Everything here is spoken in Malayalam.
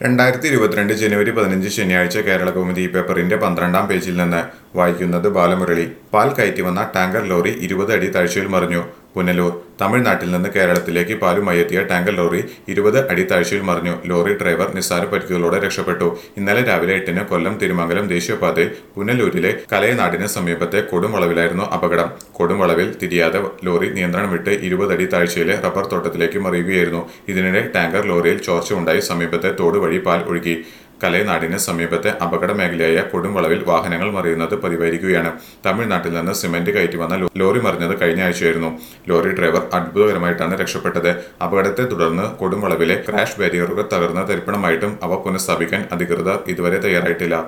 രണ്ടായിരത്തി ഇരുപത്തിരണ്ട് ജനുവരി പതിനഞ്ച് ശനിയാഴ്ച കേരള കൗമുദി പേപ്പറിന്റെ പന്ത്രണ്ടാം പേജിൽ നിന്ന് വായിക്കുന്നത് ബാലമുരളി പാൽ കയറ്റി വന്ന ടാങ്കർ ലോറി ഇരുപത് അടി താഴ്ചയിൽ മറിഞ്ഞു പുനലൂർ തമിഴ്നാട്ടിൽ നിന്ന് കേരളത്തിലേക്ക് പാലുമായി എത്തിയ ടാങ്കർ ലോറി ഇരുപത് അടി താഴ്ചയിൽ മറിഞ്ഞു ലോറി ഡ്രൈവർ നിസ്സാര പരിക്കുകളോടെ രക്ഷപ്പെട്ടു ഇന്നലെ രാവിലെ എട്ടിന് കൊല്ലം തിരുമംഗലം ദേശീയപാതയിൽ പുനലൂരിലെ കലയനാടിന് സമീപത്തെ കൊടുംവളവിലായിരുന്നു അപകടം കൊടുംവളവിൽ തിരിയാതെ ലോറി നിയന്ത്രണം വിട്ട് ഇരുപത് അടി താഴ്ചയിലെ റബ്ബർ തോട്ടത്തിലേക്ക് മറിയുകയായിരുന്നു ഇതിനിടെ ടാങ്കർ ലോറിയിൽ ചോർച്ച ഉണ്ടായി സമീപത്തെ തോട് വഴി പാൽ ഒഴുകി കലയനാടിന് സമീപത്തെ അപകട മേഖലയായ കൊടുംവളവിൽ വാഹനങ്ങൾ മറിയുന്നത് പതിവായിരിക്കുകയാണ് തമിഴ്നാട്ടിൽ നിന്ന് സിമന്റ് കയറ്റി വന്ന ലോ- ലോറി മറിഞ്ഞത് കഴിഞ്ഞ ആഴ്ചയായിരുന്നു ലോറി ഡ്രൈവർ അത്ഭുതകരമായിട്ടാണ് രക്ഷപ്പെട്ടത് അപകടത്തെ തുടർന്ന് കൊടുംവളവിലെ ക്രാഷ് ബാരിയറുകൾ തകർന്ന് തരിപ്പണമായിട്ടും അവ പുനഃസ്ഥാപിക്കാൻ അധികൃതർ ഇതുവരെ തയ്യാറായിട്ടില്ല